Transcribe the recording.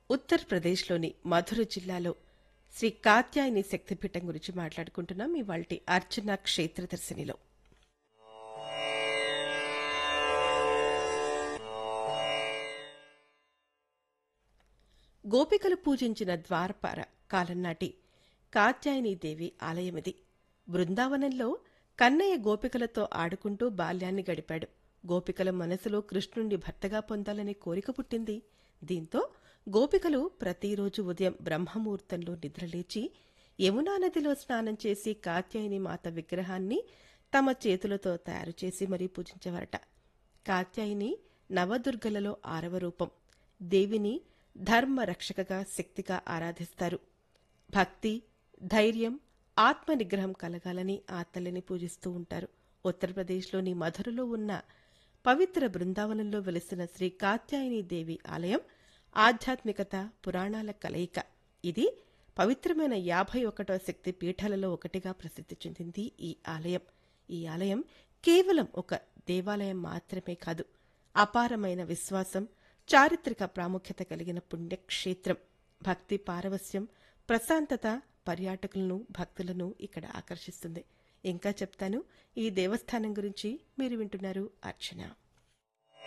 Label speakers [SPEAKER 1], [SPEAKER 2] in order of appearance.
[SPEAKER 1] ఉత్తరప్రదేశ్లోని మధుర జిల్లాలో శ్రీ కాత్యాయని శక్తిపీఠం గురించి మాట్లాడుకుంటున్నాం ఇవాల్టి అర్చన క్షేత్రదర్శినిలో గోపికలు పూజించిన ద్వారపార కాలం నాటి కాత్యాయనీదేవి ఆలయమిది బృందావనంలో కన్నయ్య గోపికలతో ఆడుకుంటూ బాల్యాన్ని గడిపాడు గోపికల మనసులో కృష్ణుణ్ణి భర్తగా పొందాలనే కోరిక పుట్టింది దీంతో గోపికలు ప్రతిరోజు ఉదయం బ్రహ్మముహూర్తంలో నిద్రలేచి యమునా నదిలో స్నానం చేసి కాత్యాయని మాత విగ్రహాన్ని తమ చేతులతో తయారు చేసి మరీ పూజించేవారట కాత్యాయిని నవదుర్గలలో ఆరవ రూపం దేవిని ధర్మ రక్షకగా శక్తిగా ఆరాధిస్తారు భక్తి ధైర్యం ఆత్మ నిగ్రహం కలగాలని ఆ తల్లిని పూజిస్తూ ఉంటారు ఉత్తరప్రదేశ్లోని మధురలో ఉన్న పవిత్ర బృందావనంలో వెలిసిన శ్రీ కాత్యాయని దేవి ఆలయం ఆధ్యాత్మికత పురాణాల కలయిక ఇది పవిత్రమైన యాభై ఒకటో శక్తి పీఠాలలో ఒకటిగా ప్రసిద్ధి చెందింది ఈ ఆలయం ఈ ఆలయం కేవలం ఒక దేవాలయం మాత్రమే కాదు అపారమైన విశ్వాసం చారిత్రక ప్రాముఖ్యత కలిగిన పుణ్యక్షేత్రం భక్తి పారవస్యం ప్రశాంతత పర్యాటకులను భక్తులను ఇక్కడ ఆకర్షిస్తుంది ఇంకా చెప్తాను ఈ దేవస్థానం గురించి మీరు వింటున్నారు అర్చన